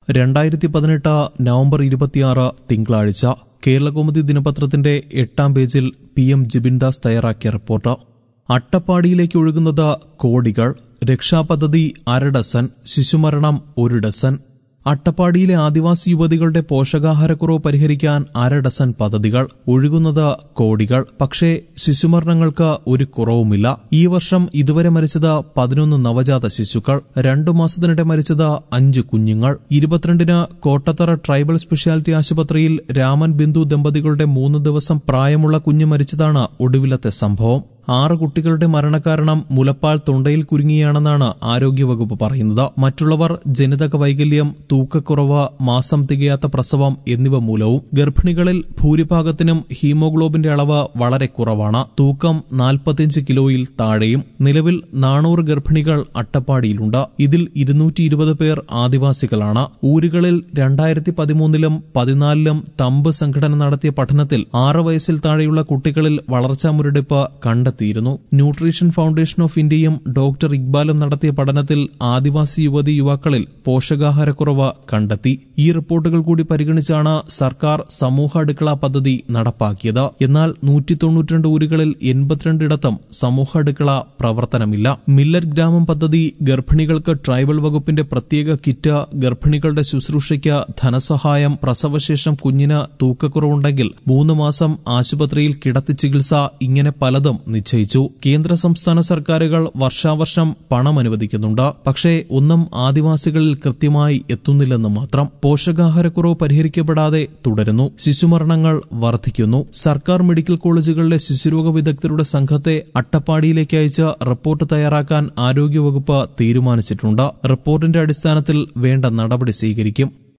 രണ്ടായിരത്തി പതിനെട്ട് നവംബർ ഇരുപത്തിയാറ് തിങ്കളാഴ്ച കേരളകൗമുദി ദിനപത്രത്തിന്റെ എട്ടാം പേജിൽ പി എം ജിബിൻദാസ് തയ്യാറാക്കിയ റിപ്പോർട്ട് അട്ടപ്പാടിയിലേക്ക് ഒഴുകുന്നത് കോടികൾ രക്ഷാപദ്ധതി അര ഡസൻ ശിശുമരണം ഒരു ഡസൻ അട്ടപ്പാടിയിലെ ആദിവാസി യുവതികളുടെ പോഷകാഹാരക്കുറവ് പരിഹരിക്കാൻ അര ഡസൻ പദ്ധതികൾ ഒഴുകുന്നത് കോടികൾ പക്ഷേ ശിശുമരണങ്ങൾക്ക് ഒരു കുറവുമില്ല ഈ വർഷം ഇതുവരെ മരിച്ചത് പതിനൊന്ന് നവജാത ശിശുക്കൾ രണ്ടു മാസത്തിനിടെ മരിച്ചത് അഞ്ച് കുഞ്ഞുങ്ങൾ ഇരുപത്തിരണ്ടിന് കോട്ടത്തറ ട്രൈബൽ സ്പെഷ്യാലിറ്റി ആശുപത്രിയിൽ രാമൻ ബിന്ദു ദമ്പതികളുടെ മൂന്ന് ദിവസം പ്രായമുള്ള കുഞ്ഞ് മരിച്ചതാണ് ഒടുവിലത്തെ സംഭവം ആറ് കുട്ടികളുടെ മരണകാരണം മുലപ്പാൽ തൊണ്ടയിൽ കുരുങ്ങിയാണെന്നാണ് ആരോഗ്യവകുപ്പ് പറയുന്നത് മറ്റുള്ളവർ ജനിതക വൈകല്യം തൂക്കക്കുറവ് മാസം തികയാത്ത പ്രസവം എന്നിവ മൂലവും ഗർഭിണികളിൽ ഭൂരിഭാഗത്തിനും ഹീമോഗ്ലോബിന്റെ അളവ് വളരെ കുറവാണ് തൂക്കം നാൽപ്പത്തിയഞ്ച് കിലോയിൽ താഴെയും നിലവിൽ നാനൂറ് ഗർഭിണികൾ അട്ടപ്പാടിയിലുണ്ട് ഇതിൽ ഇരുന്നൂറ്റി ഇരുപത് പേർ ആദിവാസികളാണ് ഊരുകളിൽ രണ്ടായിരത്തി പതിമൂന്നിലും പതിനാലിലും തമ്പ് സംഘടന നടത്തിയ പഠനത്തിൽ ആറ് വയസ്സിൽ താഴെയുള്ള കുട്ടികളിൽ വളർച്ചാ മുരടിപ്പ് കണ്ടെത്തി നടത്തിയിരുന്നു ന്യൂട്രീഷൻ ഫൗണ്ടേഷൻ ഓഫ് ഇന്ത്യയും ഡോക്ടർ ഇക്ബാലും നടത്തിയ പഠനത്തിൽ ആദിവാസി യുവതി യുവാക്കളിൽ പോഷകാഹാരക്കുറവ് കണ്ടെത്തി ഈ റിപ്പോർട്ടുകൾ കൂടി പരിഗണിച്ചാണ് സർക്കാർ സമൂഹ അടുക്കള പദ്ധതി നടപ്പാക്കിയത് എന്നാൽ നൂറ്റി തൊണ്ണൂറ്റിരണ്ട് ഊരുകളിൽ എൺപത്തിരണ്ടിടത്തും സമൂഹ അടുക്കള പ്രവർത്തനമില്ല മില്ലറ്റ് ഗ്രാമം പദ്ധതി ഗർഭിണികൾക്ക് ട്രൈബൽ വകുപ്പിന്റെ പ്രത്യേക കിറ്റ് ഗർഭിണികളുടെ ശുശ്രൂഷയ്ക്ക് ധനസഹായം പ്രസവശേഷം കുഞ്ഞിന് തൂക്കക്കുറവുണ്ടെങ്കിൽ മൂന്ന് മാസം ആശുപത്രിയിൽ കിടത്തി ചികിത്സ ഇങ്ങനെ പലതും നിശ്ചയിച്ചു കേന്ദ്ര സംസ്ഥാന സർക്കാരുകൾ വർഷാവർഷം പണം അനുവദിക്കുന്നുണ്ട് പക്ഷേ ഒന്നും ആദിവാസികളിൽ കൃത്യമായി എത്തുന്നില്ലെന്ന് മാത്രം പോഷകാഹാരക്കുറവ് പരിഹരിക്കപ്പെടാതെ തുടരുന്നു ശിശുമരണങ്ങൾ വർദ്ധിക്കുന്നു സർക്കാർ മെഡിക്കൽ കോളേജുകളിലെ ശിശുരോഗ വിദഗ്ധരുടെ സംഘത്തെ അട്ടപ്പാടിയിലേക്ക് അയച്ച് റിപ്പോർട്ട് തയ്യാറാക്കാൻ ആരോഗ്യവകുപ്പ് തീരുമാനിച്ചിട്ടുണ്ട് റിപ്പോർട്ടിന്റെ അടിസ്ഥാനത്തിൽ വേണ്ട നടപടി സ്വീകരിക്കും